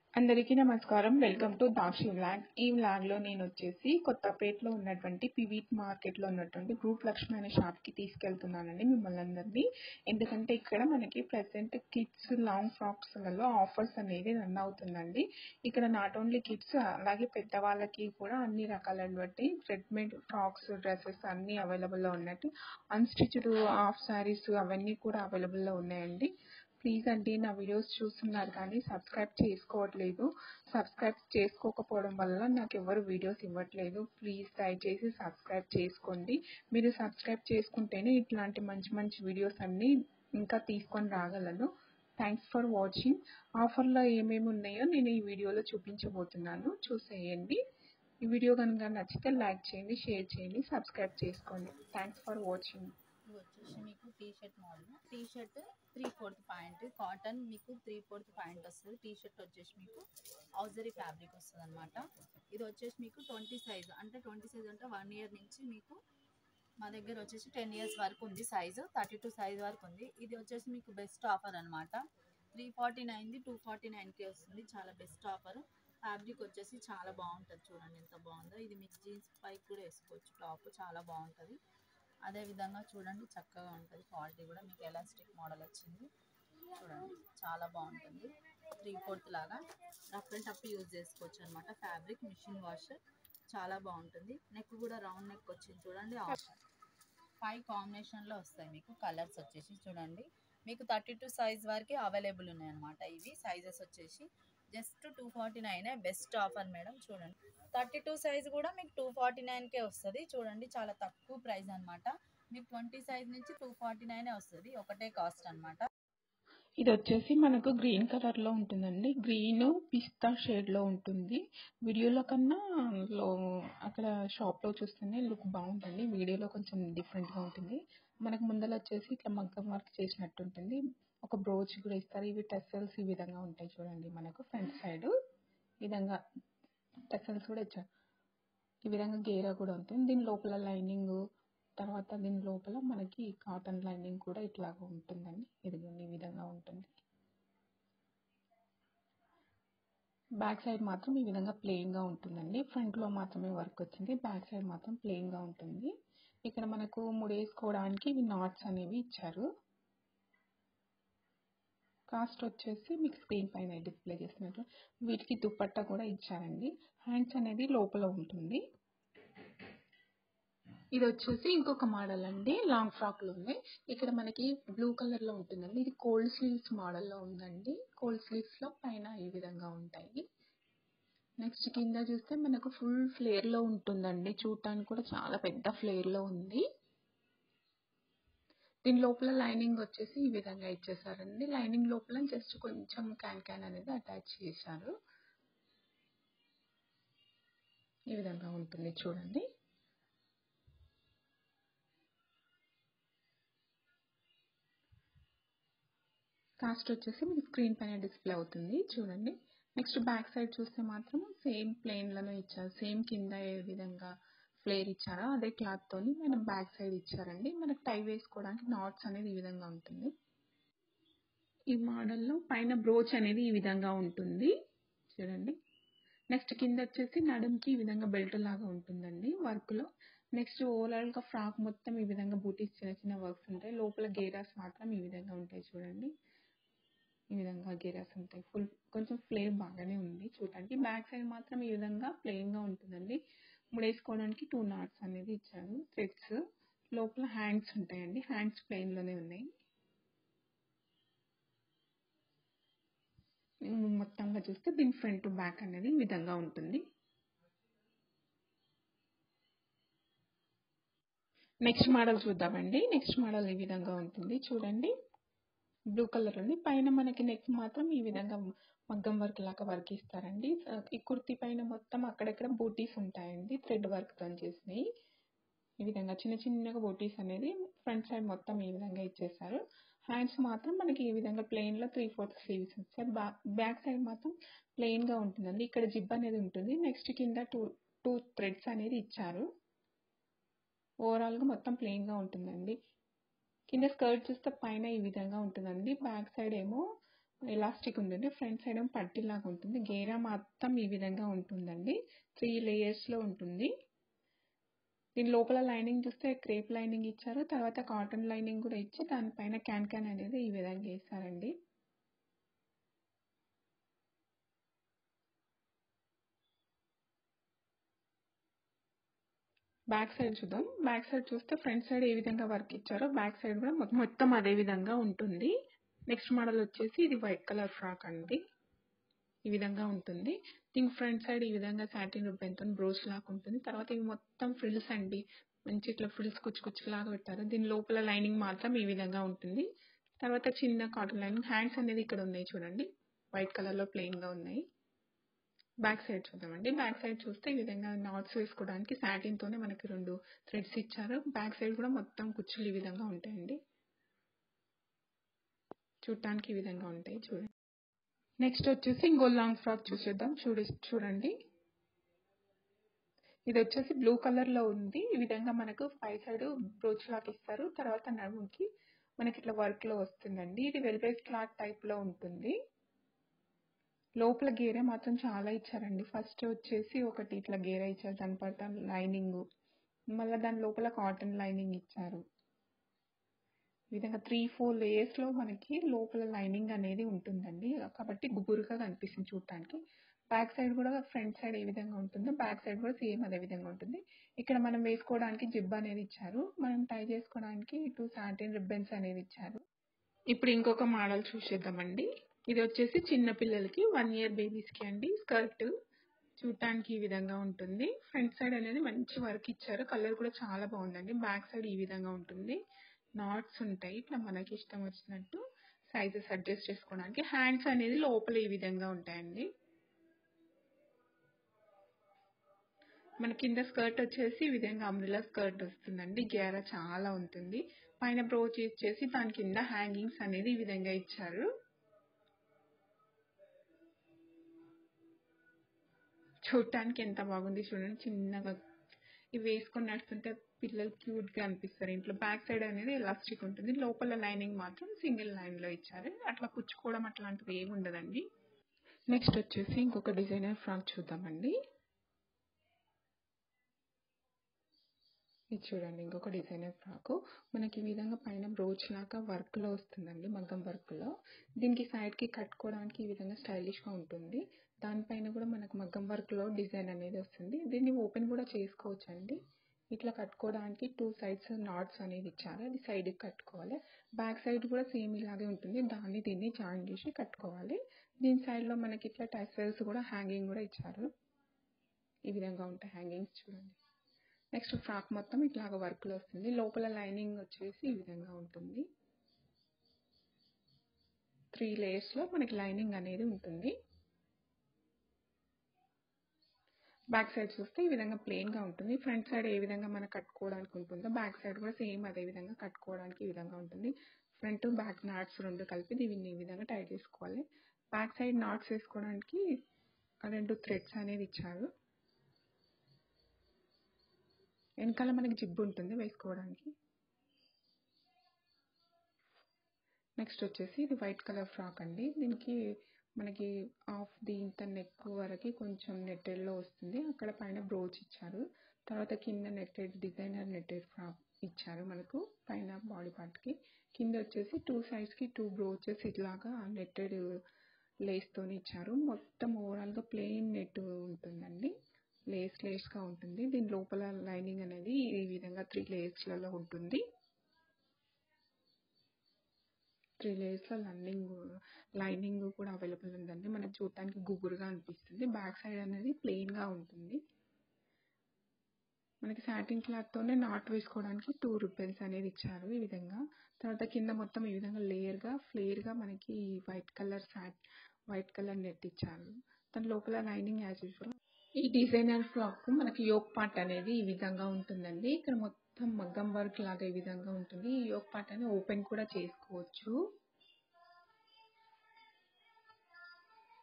అందరికీ నమస్కారం welcome to దాక్షి vlog ఈ వ్లాగ్లో నేను వచ్చేసి కొత్తపేటలో ఉన్నటువంటి పివిట్ మార్కెట్లో ఉన్నటువంటి గ్రూప్ లక్ష్మి అనే షాప్కి తీసుకెళ్తున్నానండి మిమ్మల్ని అందరినీ ఎందుకంటే ఇక్కడ మనకి ప్రజెంట్ కిడ్స్ లాంగ్ ఫ్రాక్స్లలో ఆఫర్స్ అనేది రన్ అవుతుందండి ఇక్కడ నాట్ ఓన్లీ కిడ్స్ అలాగే పెద్దవాళ్ళకి కూడా అన్ని రకాలైనటువంటి రెడ్మేడ్ ఫ్రాక్స్ డ్రెస్సెస్ అన్నీ అవైలబుల్లో ఉన్నట్టు అన్స్టిచ్డ్ హాఫ్ శారీస్ అవన్నీ కూడా అవైలబుల్లో ఉన్నాయండి ప్లీజ్ అండి నా వీడియోస్ చూస్తున్నారు కానీ సబ్స్క్రైబ్ చేసుకోవట్లేదు సబ్స్క్రైబ్ చేసుకోకపోవడం వల్ల నాకు ఎవరు వీడియోస్ ఇవ్వట్లేదు ప్లీజ్ దయచేసి సబ్స్క్రైబ్ చేసుకోండి మీరు సబ్స్క్రైబ్ చేసుకుంటేనే ఇట్లాంటి మంచి మంచి వీడియోస్ అన్నీ ఇంకా తీసుకొని రాగలను థ్యాంక్స్ ఫర్ వాచింగ్ ఆఫర్లో ఏమేమి ఉన్నాయో నేను ఈ వీడియోలో చూపించబోతున్నాను చూసేయండి ఈ వీడియో కనుక నచ్చితే లైక్ చేయండి షేర్ చేయండి సబ్స్క్రైబ్ చేసుకోండి థ్యాంక్స్ ఫర్ వాచింగ్ ఇది వచ్చేసి మీకు T shirt model T shirt three fourth point cotton మీకు త్రీ ఫోర్త్ పాయింట్ వస్తుంది టీ షర్ట్ వచ్చేసి మీకు ఔజరీ ఫ్యాబ్రిక్ వస్తుంది అనమాట ఇది వచ్చేసి మీకు ట్వంటీ సైజ్ అంటే ట్వంటీ సైజ్ అంటే వన్ ఇయర్ నుంచి మీకు మా దగ్గర వచ్చేసి టెన్ ఇయర్స్ వరకు ఉంది సైజు థర్టీ టూ సైజ్ వరకు ఉంది ఇది వచ్చేసి మీకు బెస్ట్ ఆఫర్ అనమాట త్రీ ఫార్టీ నైన్ది టూ ఫార్టీ నైన్కి వస్తుంది చాలా బెస్ట్ ఆఫర్ ఫ్యాబ్రిక్ వచ్చేసి చాలా బాగుంటుంది చూడండి ఎంత బాగుందో ఇది మీకు జీన్స్ పైకి కూడా వేసుకోవచ్చు టాప్ చాలా బాగుంటుంది అదే విధంగా చూడండి చక్కగా ఉంటుంది క్వాలిటీ కూడా మీకు ఎలాస్టిక్ మోడల్ వచ్చింది చూడండి చాలా బాగుంటుంది త్రీ ఫోర్త్ లాగా రఫ్ అండ్ టఫ్ యూజ్ చేసుకోవచ్చు అనమాట ఫ్యాబ్రిక్ మిషన్ వాష్ చాలా బాగుంటుంది నెక్ కూడా రౌండ్ నెక్ వచ్చింది చూడండి ఆప్షన్ ఫైవ్ కాంబినేషన్లో వస్తాయి మీకు కలర్స్ వచ్చేసి చూడండి మీకు థర్టీ టూ సైజ్ వరకు అవైలబుల్ ఉన్నాయి అనమాట ఇవి సైజెస్ వచ్చేసి జస్ట్ టూ ఫార్టీ నైనే బెస్ట్ ఆఫర్ మేడం చూడండి థర్టీ టూ సైజ్ కూడా మీకు టూ ఫార్టీ నైన్కే వస్తుంది చూడండి చాలా తక్కువ ప్రైస్ అనమాట మీకు ట్వంటీ సైజ్ నుంచి టూ ఫార్టీ నైనే వస్తుంది ఒకటే కాస్ట్ అనమాట ఇది వచ్చేసి మనకు గ్రీన్ కలర్లో ఉంటుందండి గ్రీన్ పిస్తా షేడ్లో ఉంటుంది వీడియోలో కన్నా లో అక్కడ షాప్లో చూస్తేనే లుక్ బాగుంటుంది వీడియోలో కొంచెం డిఫరెంట్గా ఉంటుంది మనకు ముందర వచ్చేసి ఇట్లా మగ్గం వర్క్ చేసినట్టు ఉంటుంది ఒక బ్రోచ్ కూడా ఇస్తారు ఇవి టెసల్స్ ఈ విధంగా ఉంటాయి చూడండి మనకు ఫ్రంట్ సైడ్ ఈ విధంగా టెసల్స్ కూడా ఇచ్చారు ఈ విధంగా గేరా కూడా ఉంటుంది దీని లోపల లైనింగ్ తర్వాత దీని లోపల మనకి కాటన్ లైనింగ్ కూడా ఇట్లాగ ఉంటుందండి ఇదిగోండి ఈ విధంగా ఉంటుంది బ్యాక్ సైడ్ మాత్రం ఈ విధంగా ప్లెయిన్గా ఉంటుందండి ఫ్రంట్లో మాత్రమే వర్క్ వచ్చింది బ్యాక్ సైడ్ మాత్రం ప్లెయిన్గా ఉంటుంది ఇక్కడ మనకు ముడేసుకోవడానికి ఇవి నాట్స్ అనేవి ఇచ్చారు కాస్ట్ వచ్చేసి మీకు స్క్రీన్ పైన డిస్ప్లే చేసినట్లు వీటికి దుప్పట్టా కూడా ఇచ్చారండి హ్యాండ్స్ అనేది లోపల ఉంటుంది ఇది వచ్చేసి ఇంకొక మోడల్ అండి లాంగ్ ఫ్రాక్లో ఉంది ఇక్కడ మనకి బ్లూ కలర్లో ఉంటుందండి ఇది కోల్డ్ స్లీవ్స్ మోడల్లో ఉందండి కోల్డ్ స్లీవ్స్లో పైన ఈ విధంగా ఉంటాయి నెక్స్ట్ కింద చూస్తే మనకు ఫుల్ ఫ్లేర్లో ఉంటుందండి చూడటానికి కూడా చాలా పెద్ద ఫ్లేర్లో ఉంది దీని లోపల లైనింగ్ వచ్చేసి ఈ విధంగా ఇచ్చేసారండి లైనింగ్ లోపల జస్ట్ కొంచెం క్యాన్ క్యాన్ అనేది అటాచ్ చేశారు ఈ విధంగా ఉంటుంది చూడండి కాస్ట్ వచ్చేసి మీకు స్క్రీన్ పైన డిస్ప్లే అవుతుంది చూడండి నెక్స్ట్ బ్యాక్ సైడ్ చూస్తే మాత్రం సేమ్ ప్లెయిన్లను ఇచ్చారు సేమ్ కింద ఏ విధంగా ఫ్లేర్ ఇచ్చారో అదే క్లాత్తోని మనం బ్యాక్ సైడ్ ఇచ్చారండి మనకు టై వేసుకోవడానికి నాట్స్ అనేది ఈ విధంగా ఉంటుంది ఈ మోడల్లో పైన బ్రోచ్ అనేది ఈ విధంగా ఉంటుంది చూడండి నెక్స్ట్ కింద వచ్చేసి నడుంకి ఈ విధంగా బెల్ట్ లాగా ఉంటుందండి వర్క్లో నెక్స్ట్ ఓవరాల్గా ఫ్రాక్ మొత్తం ఈ విధంగా బూటీస్ చిన్న చిన్న వర్క్స్ ఉంటాయి లోపల గేరాస్ మాత్రం ఈ విధంగా ఉంటాయి చూడండి ఈ విధంగా గేరాస్ ఉంటాయి ఫుల్ కొంచెం ఫ్లేర్ బాగానే ఉంది చూడటానికి బ్యాక్ సైడ్ మాత్రం ఈ విధంగా ప్లెయిన్గా ఉంటుందండి ముడేసుకోవడానికి టూ నాట్స్ అనేది ఇచ్చారు థ్రెడ్స్ లోపల హ్యాండ్స్ ఉంటాయండి హ్యాండ్స్ ప్లెయిన్లోనే ఉన్నాయి మొత్తంగా చూస్తే దీని ఫ్రంట్ బ్యాక్ అనేది ఈ విధంగా ఉంటుంది నెక్స్ట్ మోడల్ చూద్దామండి నెక్స్ట్ మోడల్ ఈ విధంగా ఉంటుంది చూడండి బ్లూ కలర్ ఉంది పైన మనకి నెక్ మాత్రం ఈ విధంగా మగ్గం వర్క్ లాగా వర్క్ ఇస్తారండి ఈ కుర్తీ పైన మొత్తం అక్కడక్కడ బూటీస్ ఉంటాయండి థ్రెడ్ వర్క్ తో చేసినాయి ఈ విధంగా చిన్న చిన్నగా బూటీస్ అనేది ఫ్రంట్ సైడ్ మొత్తం ఈ విధంగా ఇచ్చేసారు హ్యాండ్స్ మాత్రం మనకి ఈ విధంగా ప్లెయిన్ లో త్రీ ఫోర్త్ స్లీవ్స్ ఇచ్చారు బ్యాక్ సైడ్ మాత్రం ప్లెయిన్ గా ఉంటుందండి ఇక్కడ జిబ్ అనేది ఉంటుంది నెక్స్ట్ కింద టూ టూ థ్రెడ్స్ అనేది ఇచ్చారు ఓవరాల్ గా మొత్తం ప్లెయిన్ గా ఉంటుందండి కింద స్కర్ట్ చూస్తే పైన ఈ విధంగా ఉంటుందండి బ్యాక్ సైడ్ ఏమో ఎలాస్టిక్ ఉంటుంది ఫ్రంట్ సైడ్ ఏమో పట్టిలాగా ఉంటుంది గేరా మొత్తం ఈ విధంగా ఉంటుందండి త్రీ లేయర్స్లో ఉంటుంది దీని లోపల లైనింగ్ చూస్తే క్రేప్ లైనింగ్ ఇచ్చారు తర్వాత కాటన్ లైనింగ్ కూడా ఇచ్చి దానిపైన క్యాన్ క్యాన్ అనేది ఈ విధంగా వేస్తారండి బ్యాక్ సైడ్ చూద్దాం బ్యాక్ సైడ్ చూస్తే ఫ్రంట్ సైడ్ ఏ విధంగా వర్క్ ఇచ్చారో బ్యాక్ సైడ్ కూడా మొత్తం అదే విధంగా ఉంటుంది నెక్స్ట్ మోడల్ వచ్చేసి ఇది వైట్ కలర్ ఫ్రాక్ అండి ఈ విధంగా ఉంటుంది దీనికి ఫ్రంట్ సైడ్ ఈ విధంగా సాటిన్ రిబ్బన్తో బ్రోచ్ లాగా ఉంటుంది తర్వాత ఇవి మొత్తం ఫ్రిల్స్ అండి మంచి ఇట్లా ఫ్రిల్స్ కుచ్చు కుచ్చులాగా పెట్టారు దీని లోపల లైనింగ్ మాత్రం ఈ విధంగా ఉంటుంది తర్వాత చిన్న కాటన్ లైనింగ్ హ్యాండ్స్ అనేది ఇక్కడ ఉన్నాయి చూడండి వైట్ కలర్లో ప్లెయిన్గా ఉన్నాయి బ్యాక్ సైడ్ చూద్దామండి బ్యాక్ సైడ్ చూస్తే ఈ విధంగా నాట్స్ వేసుకోవడానికి సాటిన్తోనే మనకి రెండు థ్రెడ్స్ ఇచ్చారు బ్యాక్ సైడ్ కూడా మొత్తం కుచ్చులు ఈ విధంగా ఉంటాయండి చూడటానికి ఈ విధంగా ఉంటాయి చూడండి నెక్స్ట్ వచ్చేసి ఇంకో లాంగ్ ఫ్రాక్ చూసేద్దాం చూడ చూడండి ఇది వచ్చేసి బ్లూ కలర్ లో ఉంది ఈ విధంగా మనకు పై సైడ్ బ్రోచ్ లాగా ఇస్తారు తర్వాత నడుముకి మనకి ఇట్లా వర్క్ లో వస్తుందండి ఇది వెల్వెట్ క్లాత్ టైప్ లో ఉంటుంది లోపల గేరే మాత్రం చాలా ఇచ్చారండి ఫస్ట్ వచ్చేసి ఒకటి ఇట్లా గేర ఇచ్చారు దాని పట్ల లైనింగ్ మళ్ళీ దాని లోపల కాటన్ లైనింగ్ ఇచ్చారు ఈ విధంగా త్రీ ఫోర్ లేయర్స్లో మనకి లోపల లైనింగ్ అనేది ఉంటుందండి కాబట్టి గుబురుగా కనిపిస్తుంది చూడటానికి బ్యాక్ సైడ్ కూడా ఫ్రంట్ సైడ్ ఏ విధంగా ఉంటుందో బ్యాక్ సైడ్ కూడా సేమ్ అదే విధంగా ఉంటుంది ఇక్కడ మనం వేసుకోవడానికి జిబ్ అనేది ఇచ్చారు మనం టై చేసుకోవడానికి టూ సాటిన్ రిబ్బన్స్ అనేది ఇచ్చారు ఇప్పుడు ఇంకొక మోడల్ చూసేద్దామండి ఇది వచ్చేసి చిన్న పిల్లలకి వన్ ఇయర్ బేబీస్కి అండి స్కర్ట్ చూడటానికి ఈ విధంగా ఉంటుంది ఫ్రంట్ సైడ్ అనేది మంచి వర్క్ ఇచ్చారు కలర్ కూడా చాలా బాగుందండి బ్యాక్ సైడ్ ఈ విధంగా ఉంటుంది నాట్స్ ఉంటాయి ఇట్లా మనకి ఇష్టం వచ్చినట్టు సైజెస్ అడ్జస్ట్ చేసుకోవడానికి హ్యాండ్స్ అనేది లోపల ఈ విధంగా ఉంటాయండి మన కింద స్కర్ట్ వచ్చేసి ఈ విధంగా అమ్రిలా స్కర్ట్ వస్తుందండి గేర చాలా ఉంటుంది పైన బ్రోచ్ ఇచ్చేసి దాని కింద హ్యాంగింగ్స్ అనేది ఈ విధంగా ఇచ్చారు చూడటానికి ఎంత బాగుంది చూడండి చిన్నగా ఇవి వేసుకొని నడుస్తుంటే పిల్లలు క్యూట్గా అనిపిస్తారు ఇంట్లో బ్యాక్ సైడ్ అనేది ఎలాస్టిక్ ఉంటుంది లోపల లైనింగ్ మాత్రం సింగిల్ లైన్లో ఇచ్చారు అట్లా కుచ్చుకోవడం అట్లాంటివి ఏమి ఉండదండి నెక్స్ట్ వచ్చేసి ఇంకొక డిజైనర్ ఫ్రాక్ చూద్దామండి ఇది చూడండి ఇంకొక డిజైనర్ ఫ్రాక్ మనకి ఈ విధంగా పైన బ్రోచ్ లాగా వర్క్లో వస్తుందండి మగ్గం వర్క్లో దీనికి సైడ్కి కట్టుకోవడానికి ఈ విధంగా స్టైలిష్గా ఉంటుంది దానిపైన కూడా మనకు మగ్గం వర్క్లో డిజైన్ అనేది వస్తుంది దీన్ని ఓపెన్ కూడా చేసుకోవచ్చు అండి ఇట్లా కట్టుకోవడానికి టూ సైడ్స్ నాట్స్ అనేది ఇచ్చారు అది సైడ్కి కట్టుకోవాలి బ్యాక్ సైడ్ కూడా సేమ్ ఇలాగే ఉంటుంది దాన్ని దీన్ని జాయిన్ చేసి కట్టుకోవాలి దీని సైడ్లో మనకి ఇట్లా టెసల్స్ కూడా హ్యాంగింగ్ కూడా ఇచ్చారు ఈ విధంగా ఉంటాయి హ్యాంగింగ్స్ చూడండి నెక్స్ట్ ఫ్రాక్ మొత్తం ఇట్లాగ వర్క్లో వస్తుంది లోపల లైనింగ్ వచ్చేసి ఈ విధంగా ఉంటుంది త్రీ లేయర్స్లో మనకి లైనింగ్ అనేది ఉంటుంది బ్యాక్ సైడ్ చూస్తే ఈ విధంగా ప్లెయిన్గా ఉంటుంది ఫ్రంట్ సైడ్ ఏ విధంగా మనం కట్టుకోవడానికి ఉంటుందో బ్యాక్ సైడ్ కూడా సేమ్ అదే విధంగా కట్టుకోవడానికి ఈ విధంగా ఉంటుంది ఫ్రంట్ బ్యాక్ నాట్స్ రెండు కలిపి దీన్ని ఈ విధంగా టై చేసుకోవాలి బ్యాక్ సైడ్ నాట్స్ వేసుకోవడానికి రెండు థ్రెడ్స్ అనేది ఇచ్చారు వెనకాల మనకి జిబ్బు ఉంటుంది వేసుకోవడానికి నెక్స్ట్ వచ్చేసి ఇది వైట్ కలర్ ఫ్రాక్ అండి దీనికి మనకి ఆఫ్ ది ఇంత నెక్ వరకు కొంచెం నెట్టెడ్లో వస్తుంది అక్కడ పైన బ్రోచ్ ఇచ్చారు తర్వాత కింద నెట్టెడ్ డిజైనర్ నెట్టెడ్ ఫ్రాక్ ఇచ్చారు మనకు పైన బాడీ పార్ట్కి కింద వచ్చేసి టూ సైడ్స్కి టూ బ్రోచెస్ ఇట్లాగా నెట్టెడ్ లేస్తో ఇచ్చారు మొత్తం ఓవరాల్గా ప్లెయిన్ నెట్ ఉంటుందండి లేస్ లేస్గా ఉంటుంది దీని లోపల లైనింగ్ అనేది ఈ విధంగా త్రీ లేయర్స్లలో ఉంటుంది త్రీ లేయర్స్లో లైనింగ్ లైనింగ్ కూడా అవైలబుల్ ఉందండి మనకు చూడటానికి గుబురుగా అనిపిస్తుంది బ్యాక్ సైడ్ అనేది ప్లెయిన్గా ఉంటుంది మనకి సాటిన్ క్లాత్తోనే నాట్ వేసుకోవడానికి టూ రిబ్బన్స్ అనేది ఇచ్చారు ఈ విధంగా తర్వాత కింద మొత్తం ఈ విధంగా లేయర్గా ఫ్లేర్గా మనకి వైట్ కలర్ సాట్ వైట్ కలర్ నెట్ ఇచ్చారు దాని లోపల లైనింగ్ యాజ్ యూజువల్ ఈ డిజైనర్ ఫ్రాక్ మనకి యోక్ పార్ట్ అనేది ఈ విధంగా ఉంటుందండి ఇక్కడ మొత్తం మగ్గం వర్క్ లాగా ఈ విధంగా ఉంటుంది ఈ యోక్ పార్ట్ అనేది ఓపెన్ కూడా చేసుకోవచ్చు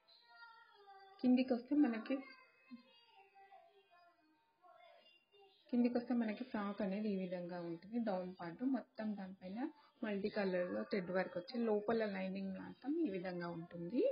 కిందికి వస్తే మనకి కిందికి వస్తే మనకి ఫ్రాక్ అనేది ఈ విధంగా ఉంటుంది డౌన్ పార్ట్ మొత్తం దానిపైన మల్టీ కలర్లో థ్రెడ్ వర్క్ వచ్చి లోపల లైనింగ్ మాత్రం ఈ విధంగా ఉంటుంది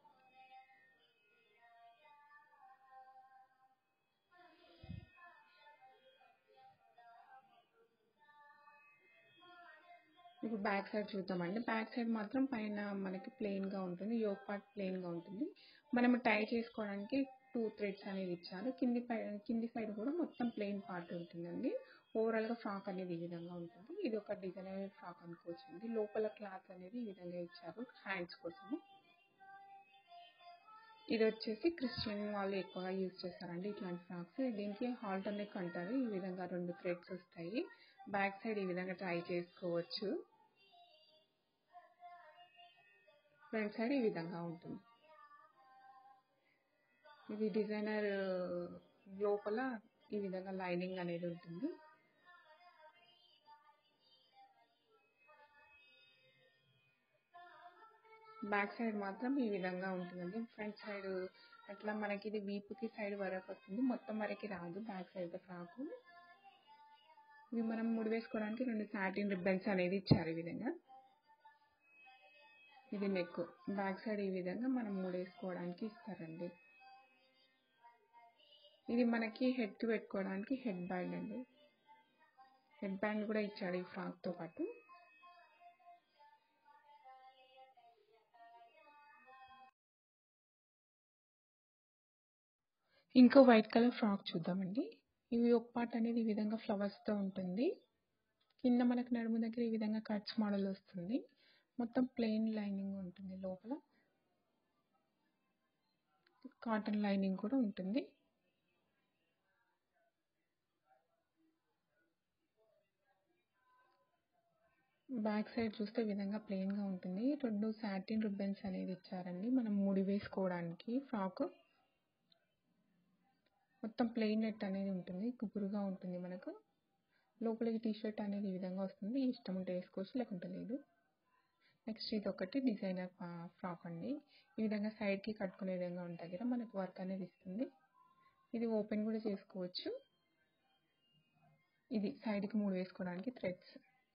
ఇప్పుడు బ్యాక్ సైడ్ చూద్దామండి బ్యాక్ సైడ్ మాత్రం పైన మనకి ప్లెయిన్గా ఉంటుంది యోగ్ పార్ట్ ప్లెయిన్గా ఉంటుంది మనం టై చేసుకోవడానికి టూ థ్రెడ్స్ అనేది ఇచ్చారు కింది పై కింది సైడ్ కూడా మొత్తం ప్లెయిన్ పార్ట్ ఉంటుందండి ఓవరాల్గా ఫ్రాక్ అనేది ఈ విధంగా ఉంటుంది ఇది ఒక డిజైనర్ ఫ్రాక్ అనుకోవచ్చండి లోపల క్లాత్ అనేది ఈ విధంగా ఇచ్చారు హ్యాండ్స్ కోసము ఇది వచ్చేసి క్రిస్టియన్ వాళ్ళు ఎక్కువగా యూజ్ చేస్తారండి ఇట్లాంటి ఫ్రాక్స్ దీనికి హాల్టర్ నెక్ అంటారు ఈ విధంగా రెండు థ్రెడ్స్ వస్తాయి బ్యాక్ సైడ్ ఈ విధంగా ట్రై చేసుకోవచ్చు ఫ్రంట్ సైడ్ ఈ విధంగా ఉంటుంది ఇది డిజైనర్ లోపల ఈ విధంగా లైనింగ్ అనేది ఉంటుంది బ్యాక్ సైడ్ మాత్రం ఈ విధంగా ఉంటుందండి ఫ్రంట్ సైడ్ అట్లా మనకి ఇది వీపుకి సైడ్ వరకు వస్తుంది మొత్తం వరకు రాదు బ్యాక్ సైడ్ ఫ్రాక్ ఇవి మనం ముడి వేసుకోవడానికి రెండు సాటిన్ రిబ్బన్స్ అనేది ఇచ్చారు ఈ విధంగా ఇది నెక్ బ్యాక్ సైడ్ ఈ విధంగా మనం ముడేసుకోవడానికి ఇస్తారండి ఇది మనకి హెడ్కి పెట్టుకోవడానికి హెడ్ బ్యాండ్ అండి హెడ్ బ్యాండ్ కూడా ఇచ్చాడు ఈ ఫ్రాక్తో పాటు ఇంకో వైట్ కలర్ ఫ్రాక్ చూద్దామండి ఇవి ఒక పార్ట్ అనేది ఈ విధంగా ఫ్లవర్స్తో ఉంటుంది కింద మనకు నడుము దగ్గర ఈ విధంగా కట్స్ మోడల్ వస్తుంది మొత్తం ప్లెయిన్ లైనింగ్ ఉంటుంది లోపల కాటన్ లైనింగ్ కూడా ఉంటుంది బ్యాక్ సైడ్ చూస్తే ఈ విధంగా ప్లెయిన్గా ఉంటుంది రెండు సాటిన్ రిబ్బన్స్ అనేది ఇచ్చారండి మనం ముడి వేసుకోవడానికి ఫ్రాక్ మొత్తం ప్లెయిన్ నెట్ అనేది ఉంటుంది గుబురుగా ఉంటుంది మనకు లోపలికి టీ షర్ట్ అనేది ఈ విధంగా వస్తుంది ఇష్టం ఉంటే వేసుకోవచ్చు లేకుంటే లేదు నెక్స్ట్ ఇది ఒకటి డిజైనర్ ఫ్రాక్ అండి ఈ విధంగా సైడ్కి కట్టుకునే విధంగా ఉంటుంది కదా మనకు వర్క్ అనేది ఇస్తుంది ఇది ఓపెన్ కూడా చేసుకోవచ్చు ఇది సైడ్కి మూడు వేసుకోవడానికి థ్రెడ్స్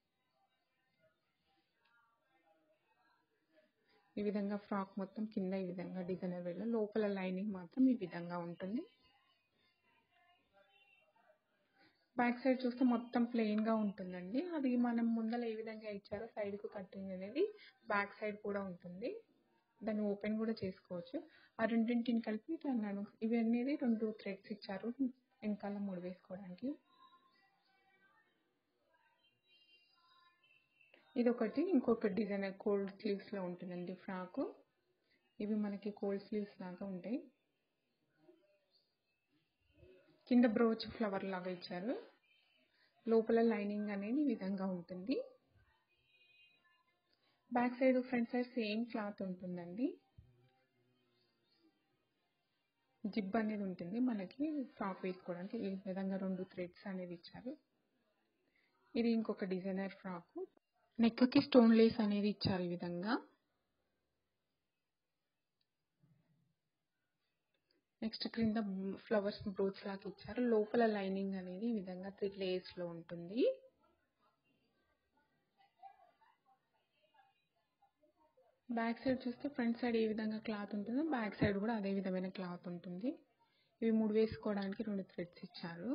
ఈ విధంగా ఫ్రాక్ మొత్తం కింద ఈ విధంగా డిజైనర్ వేలో లోపల లైనింగ్ మాత్రం ఈ విధంగా ఉంటుంది బ్యాక్ సైడ్ చూస్తే మొత్తం ప్లెయిన్గా ఉంటుందండి అది మనం ముందర ఏ విధంగా ఇచ్చారో సైడ్కు కట్టింగ్ అనేది బ్యాక్ సైడ్ కూడా ఉంటుంది దాన్ని ఓపెన్ కూడా చేసుకోవచ్చు ఆ రెండింటిని కలిపి ఇట్లా నడు ఇవి అనేది రెండు థ్రెడ్స్ ఇచ్చారు వెనకాల మూడు వేసుకోవడానికి ఇది ఒకటి ఇంకొక డిజైన్ కోల్డ్ స్లీవ్స్లో ఉంటుందండి ఫ్రాక్ ఇవి మనకి కోల్డ్ స్లీవ్స్ లాగా ఉంటాయి కింద బ్రోచ్ ఫ్లవర్ లాగా ఇచ్చారు లోపల లైనింగ్ అనేది ఈ విధంగా ఉంటుంది back side front side same cloth ఉంటుందండి జిబ్ అనేది ఉంటుంది మనకి ఫ్రాక్ వేసుకోవడానికి ఈ విధంగా రెండు థ్రెడ్స్ అనేది ఇచ్చారు ఇది ఇంకొక డిజైనర్ ఫ్రాక్ నెక్కి స్టోన్ లేస్ అనేది ఇచ్చారు ఈ విధంగా నెక్స్ట్ క్రింద ఫ్లవర్స్ బ్రోచ్ లాగా ఇచ్చారు లోపల లైనింగ్ అనేది ఈ విధంగా త్రీ లేయర్స్లో ఉంటుంది బ్యాక్ సైడ్ చూస్తే ఫ్రంట్ సైడ్ ఏ విధంగా క్లాత్ ఉంటుందో బ్యాక్ సైడ్ కూడా అదే విధమైన క్లాత్ ఉంటుంది ఇవి మూడు వేసుకోవడానికి రెండు థ్రెడ్స్ ఇచ్చారు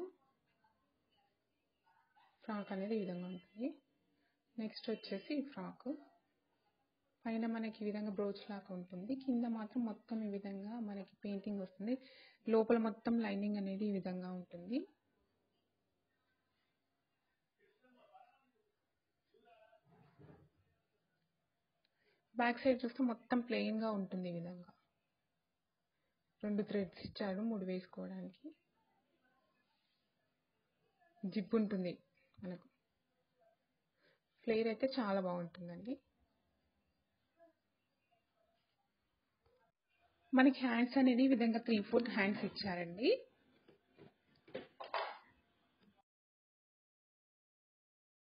ఫ్రాక్ అనేది ఈ విధంగా ఉంటుంది నెక్స్ట్ వచ్చేసి ఫ్రాక్ పైన మనకి ఈ విధంగా బ్రోచ్ లాగా ఉంటుంది కింద మాత్రం మొత్తం ఈ విధంగా మనకి పెయింటింగ్ వస్తుంది లోపల మొత్తం లైనింగ్ అనేది ఈ విధంగా ఉంటుంది బ్యాక్ సైడ్ చూస్తే మొత్తం ప్లెయిన్గా ఉంటుంది ఈ విధంగా రెండు థ్రెడ్స్ ఇచ్చాడు మూడు వేసుకోవడానికి జిప్ ఉంటుంది మనకు ఫ్లేర్ అయితే చాలా బాగుంటుందండి మనకి హ్యాండ్స్ అనేది ఈ విధంగా త్రీ ఫోర్త్ హ్యాండ్స్ ఇచ్చారండి